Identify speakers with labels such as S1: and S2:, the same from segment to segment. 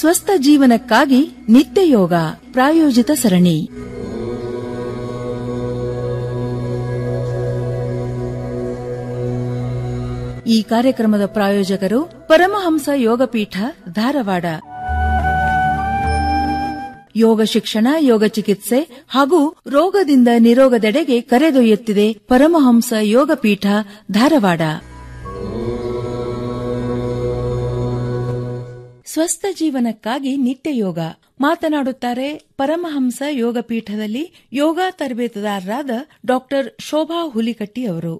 S1: ಸ್ವಸ್ಥ ಜೀವನಕ್ಕಾಗಿ ನಿತ್ಯ ಯೋಗ ಪ್ರಾಯೋಜಿತ ಸರಣಿ ಈ ಕಾರ್ಯಕ್ರಮದ ಪ್ರಾಯೋಜಕರು ಪರಮಹಂಸ ಯೋಗಪೀಠ ಧಾರವಾಡ ಯೋಗ ಶಿಕ್ಷಣ ಯೋಗ ಚಿಕಿತ್ಸೆ ಹಾಗೂ ರೋಗದಿಂದ ನಿರೋಗದೆಡೆಗೆ ಕರೆದೊಯ್ಯುತ್ತಿದೆ ಪರಮಹಂಸ ಯೋಗಪೀಠ ಧಾರವಾಡ ಸ್ವಸ್ಥ ಜೀವನಕ್ಕಾಗಿ ನಿತ್ಯ ಯೋಗ ಮಾತನಾಡುತ್ತಾರೆ ಪರಮಹಂಸ ಯೋಗ ಪೀಠದಲ್ಲಿ ಯೋಗ ತರಬೇತುದಾರರಾದ ಡಾಕ್ಟರ್ ಶೋಭಾ ಹುಲಿಕಟ್ಟಿ ಅವರು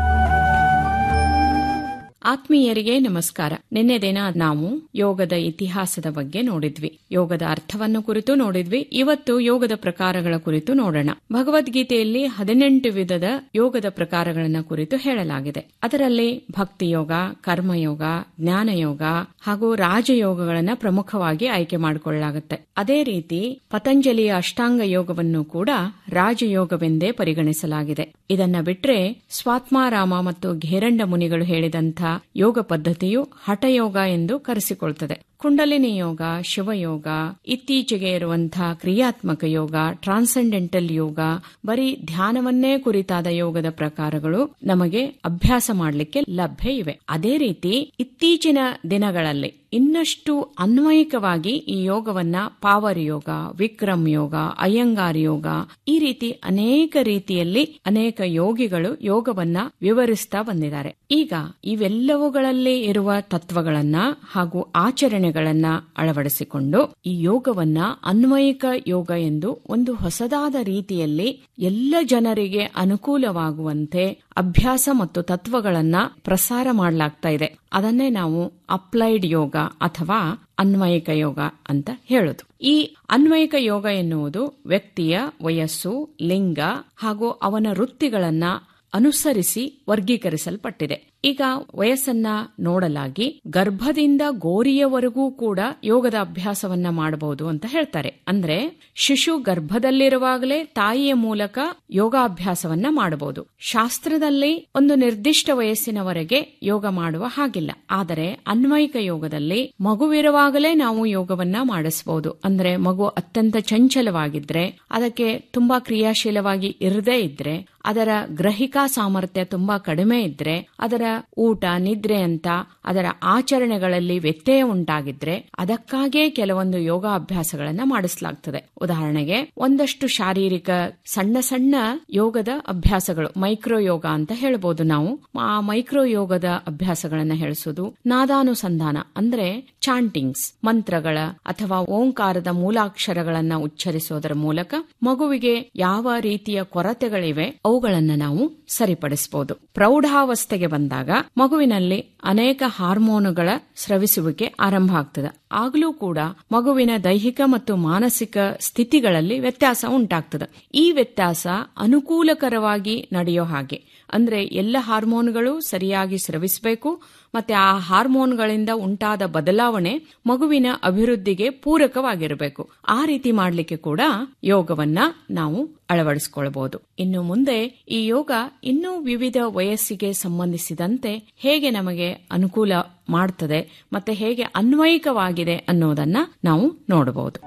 S2: ಆತ್ಮೀಯರಿಗೆ ನಮಸ್ಕಾರ ನಿನ್ನೆ ದಿನ ನಾವು ಯೋಗದ ಇತಿಹಾಸದ ಬಗ್ಗೆ ನೋಡಿದ್ವಿ ಯೋಗದ ಅರ್ಥವನ್ನು ಕುರಿತು ನೋಡಿದ್ವಿ ಇವತ್ತು ಯೋಗದ ಪ್ರಕಾರಗಳ ಕುರಿತು ನೋಡೋಣ ಭಗವದ್ಗೀತೆಯಲ್ಲಿ ಹದಿನೆಂಟು ವಿಧದ ಯೋಗದ ಪ್ರಕಾರಗಳನ್ನ ಕುರಿತು ಹೇಳಲಾಗಿದೆ ಅದರಲ್ಲಿ ಭಕ್ತಿ ಯೋಗ ಕರ್ಮಯೋಗ ಜ್ಞಾನಯೋಗ ಹಾಗೂ ರಾಜಯೋಗಗಳನ್ನ ಪ್ರಮುಖವಾಗಿ ಆಯ್ಕೆ ಮಾಡಿಕೊಳ್ಳಲಾಗುತ್ತೆ ಅದೇ ರೀತಿ ಪತಂಜಲಿಯ ಅಷ್ಟಾಂಗ ಯೋಗವನ್ನು ಕೂಡ ರಾಜಯೋಗವೆಂದೇ ಪರಿಗಣಿಸಲಾಗಿದೆ ಇದನ್ನ ಬಿಟ್ರೆ ಸ್ವಾತ್ಮಾರಾಮ ಮತ್ತು ಘೇರಂಡ ಮುನಿಗಳು ಹೇಳಿದಂಥ ಯೋಗ ಪದ್ಧತಿಯು ಹಠಯೋಗ ಎಂದು ಕರೆಸಿಕೊಳ್ತದೆ ಕುಂಡಲಿನಿ ಯೋಗ ಶಿವಯೋಗ ಇತ್ತೀಚೆಗೆ ಇರುವಂತಹ ಕ್ರಿಯಾತ್ಮಕ ಯೋಗ ಟ್ರಾನ್ಸೆಂಡೆಂಟಲ್ ಯೋಗ ಬರೀ ಧ್ಯಾನವನ್ನೇ ಕುರಿತಾದ ಯೋಗದ ಪ್ರಕಾರಗಳು ನಮಗೆ ಅಭ್ಯಾಸ ಮಾಡಲಿಕ್ಕೆ ಲಭ್ಯ ಇವೆ ಅದೇ ರೀತಿ ಇತ್ತೀಚಿನ ದಿನಗಳಲ್ಲಿ ಇನ್ನಷ್ಟು ಅನ್ವಯಿಕವಾಗಿ ಈ ಯೋಗವನ್ನ power yoga Vikram yoga Iyengar yoga ಈ ರೀತಿ ಅನೇಕ ರೀತಿಯಲ್ಲಿ ಅನೇಕ ಯೋಗಿಗಳು ಯೋಗವನ್ನ ವಿವರಿಸ್ತಾ ಬಂದಿದ್ದಾರೆ ಈಗ ಇವೆಲ್ಲವುಗಳಲ್ಲಿ ಇರುವ ತತ್ವಗಳನ್ನ ಹಾಗೂ ಆಚರಣೆಗಳನ್ನ ಅಳವಡಿಸಿಕೊಂಡು ಈ ಯೋಗವನ್ನ ಅನ್ವಯಿಕ ಯೋಗ ಎಂದು ಒಂದು ಹೊಸದಾದ ರೀತಿಯಲ್ಲಿ ಎಲ್ಲ ಜನರಿಗೆ ಅನುಕೂಲವಾಗುವಂತೆ ಅಭ್ಯಾಸ ಮತ್ತು ತತ್ವಗಳನ್ನ ಪ್ರಸಾರ ಮಾಡಲಾಗ್ತಾ ಇದೆ ಅದನ್ನೇ ನಾವು ಅಪ್ಲೈಡ್ ಯೋಗ ಅಥವಾ ಅನ್ವಯಿಕ ಯೋಗ ಅಂತ ಹೇಳೋದು ಈ ಅನ್ವಯಿಕ ಯೋಗ ಎನ್ನುವುದು ವ್ಯಕ್ತಿಯ ವಯಸ್ಸು ಲಿಂಗ ಹಾಗೂ ಅವನ ವೃತ್ತಿಗಳನ್ನ ಅನುಸರಿಸಿ ವರ್ಗೀಕರಿಸಲ್ಪಟ್ಟಿದೆ ಈಗ ವಯಸ್ಸನ್ನ ನೋಡಲಾಗಿ ಗರ್ಭದಿಂದ ಗೋರಿಯವರೆಗೂ ಕೂಡ ಯೋಗದ ಅಭ್ಯಾಸವನ್ನ ಮಾಡಬಹುದು ಅಂತ ಹೇಳ್ತಾರೆ ಅಂದ್ರೆ ಶಿಶು ಗರ್ಭದಲ್ಲಿರುವಾಗಲೇ ತಾಯಿಯ ಮೂಲಕ ಯೋಗಾಭ್ಯಾಸವನ್ನ ಮಾಡಬಹುದು ಶಾಸ್ತ್ರದಲ್ಲಿ ಒಂದು ನಿರ್ದಿಷ್ಟ ವಯಸ್ಸಿನವರೆಗೆ ಯೋಗ ಮಾಡುವ ಹಾಗಿಲ್ಲ ಆದರೆ ಅನ್ವಯಿಕ ಯೋಗದಲ್ಲಿ ಮಗುವಿರುವಾಗಲೇ ನಾವು ಯೋಗವನ್ನ ಮಾಡಿಸಬಹುದು ಅಂದ್ರೆ ಮಗು ಅತ್ಯಂತ ಚಂಚಲವಾಗಿದ್ರೆ ಅದಕ್ಕೆ ತುಂಬಾ ಕ್ರಿಯಾಶೀಲವಾಗಿ ಇರದೇ ಇದ್ರೆ ಅದರ ಗ್ರಹಿಕಾ ಸಾಮರ್ಥ್ಯ ತುಂಬಾ ಕಡಿಮೆ ಇದ್ರೆ ಅದರ ಊಟ ನಿದ್ರೆ ಅಂತ ಅದರ ಆಚರಣೆಗಳಲ್ಲಿ ವ್ಯತ್ಯಯ ಉಂಟಾಗಿದ್ರೆ ಅದಕ್ಕಾಗಿಯೇ ಕೆಲವೊಂದು ಯೋಗಾಭ್ಯಾಸಗಳನ್ನ ಮಾಡಿಸಲಾಗ್ತದೆ ಉದಾಹರಣೆಗೆ ಒಂದಷ್ಟು ಶಾರೀರಿಕ ಸಣ್ಣ ಸಣ್ಣ ಯೋಗದ ಅಭ್ಯಾಸಗಳು ಮೈಕ್ರೋ ಯೋಗ ಅಂತ ಹೇಳ್ಬೋದು ನಾವು ಆ ಮೈಕ್ರೋ ಯೋಗದ ಅಭ್ಯಾಸಗಳನ್ನ ಹೇಳಿಸೋದು ನಾದಾನುಸಂಧಾನ ಅಂದ್ರೆ ಚಾಂಟಿಂಗ್ಸ್ ಮಂತ್ರಗಳ ಅಥವಾ ಓಂಕಾರದ ಮೂಲಾಕ್ಷರಗಳನ್ನ ಉಚ್ಚರಿಸೋದರ ಮೂಲಕ ಮಗುವಿಗೆ ಯಾವ ರೀತಿಯ ಕೊರತೆಗಳಿವೆ ಅವುಗಳನ್ನ ನಾವು ಸರಿಪಡಿಸಬಹುದು ಪ್ರೌಢಾವಸ್ಥೆಗೆ ಬಂದಾಗ ಮಗುವಿನಲ್ಲಿ ಅನೇಕ ಹಾರ್ಮೋನುಗಳ ಸ್ರವಿಸುವಿಕೆ ಆರಂಭ ಆಗ್ತದೆ ಆಗಲೂ ಕೂಡ ಮಗುವಿನ ದೈಹಿಕ ಮತ್ತು ಮಾನಸಿಕ ಸ್ಥಿತಿಗಳಲ್ಲಿ ವ್ಯತ್ಯಾಸ ಉಂಟಾಗ್ತದೆ ಈ ವ್ಯತ್ಯಾಸ ಅನುಕೂಲಕರವಾಗಿ ನಡೆಯೋ ಹಾಗೆ ಅಂದ್ರೆ ಎಲ್ಲ ಹಾರ್ಮೋನ್ಗಳು ಸರಿಯಾಗಿ ಸ್ರವಿಸಬೇಕು ಮತ್ತೆ ಆ ಹಾರ್ಮೋನ್ಗಳಿಂದ ಉಂಟಾದ ಬದಲಾವಣೆ ಮಗುವಿನ ಅಭಿವೃದ್ಧಿಗೆ ಪೂರಕವಾಗಿರಬೇಕು ಆ ರೀತಿ ಮಾಡಲಿಕ್ಕೆ ಕೂಡ ಯೋಗವನ್ನ ನಾವು ಅಳವಡಿಸಿಕೊಳ್ಳಬಹುದು ಇನ್ನು ಮುಂದೆ ಈ ಯೋಗ ಇನ್ನೂ ವಿವಿಧ ವಯಸ್ಸಿಗೆ ಸಂಬಂಧಿಸಿದಂತೆ ಹೇಗೆ ನಮಗೆ ಅನುಕೂಲ ಮಾಡ್ತದೆ ಮತ್ತೆ ಹೇಗೆ ಅನ್ವಯಿಕವಾಗಿದೆ ಅನ್ನೋದನ್ನ ನಾವು ನೋಡಬಹುದು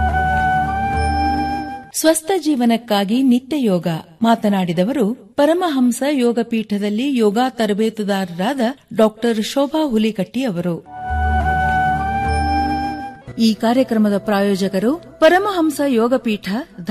S1: ಸ್ವಸ್ಥ ಜೀವನಕ್ಕಾಗಿ ನಿತ್ಯ ಯೋಗ ಮಾತನಾಡಿದವರು ಪರಮಹಂಸ ಯೋಗ ಪೀಠದಲ್ಲಿ ಯೋಗ ತರಬೇತುದಾರರಾದ ಡಾಕ್ಟರ್ ಶೋಭಾ ಹುಲಿಕಟ್ಟಿ ಅವರು ಈ ಕಾರ್ಯಕ್ರಮದ ಪ್ರಾಯೋಜಕರು ಪರಮಹಂಸ ಯೋಗಪೀಠ